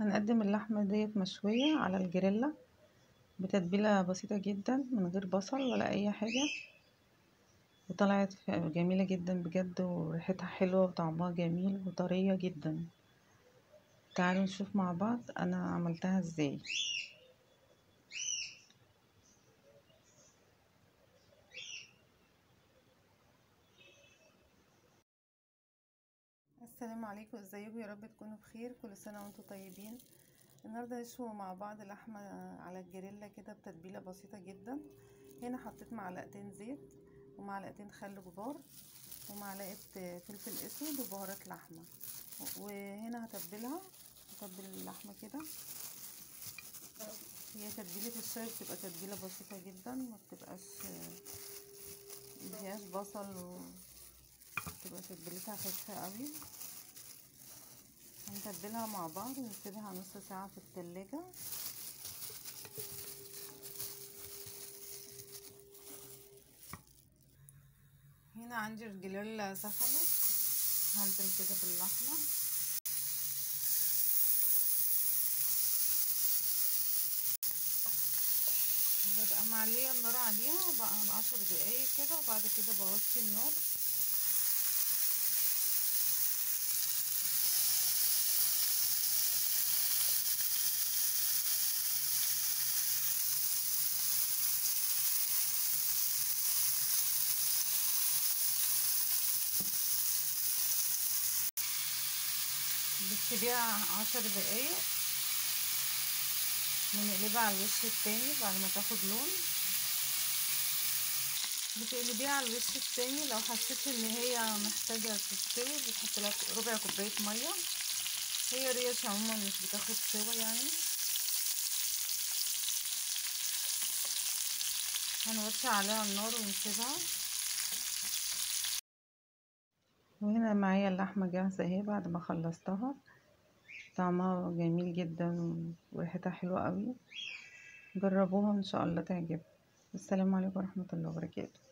هنقدم اللحمة ديت مشوية على الجريلا بتتبيلة بسيطة جدا من غير بصل ولا اي حاجة وطلعت جميلة جدا بجد وريحتها حلوة وطعمها جميل وطرية جدا تعالوا نشوف مع بعض انا عملتها ازاي السلام عليكم ازيكم يا رب تكونوا بخير كل سنه وانتم طيبين النهارده هنشوي مع بعض لحمه على الجريلا كده بتتبيله بسيطه جدا هنا حطيت معلقتين زيت ومعلقتين خل كبار ومعلقه فلفل اسود وبهارات لحمه وهنا هتبلها هتبل اللحمه كده هي تتبيله الشاي بتبقى تتبيله بسيطه جدا ما بتبقاش مفيهاش بصل و تبقى تتبيلتها خفيفة قوي هنتبلها مع بعض ونسيبها نص ساعة في التلاجة هنا عندي الجلال سخنت هنزل كده باللحمة ببقى معلية النار عليها بقى عشر دقايق كده وبعد كده بوطي النار بتسيبيها عشر دقايق ونقلبها على الوش التاني بعد ما تاخد لون بتقلبيها على الوش التاني لو حسيتي ان هي محتاجة تستوي بتحطي لها ربع كوباية مية هي ريش عموما مش بتاخد سوا يعني هنوطي عليها النار ونسيبها وهنا معايا اللحمة جاهزة اهي بعد ما خلصتها طعمها جميل جدا وريحتها حلوة قوي جربوها ان شاء الله تعجبكم السلام عليكم ورحمة الله وبركاته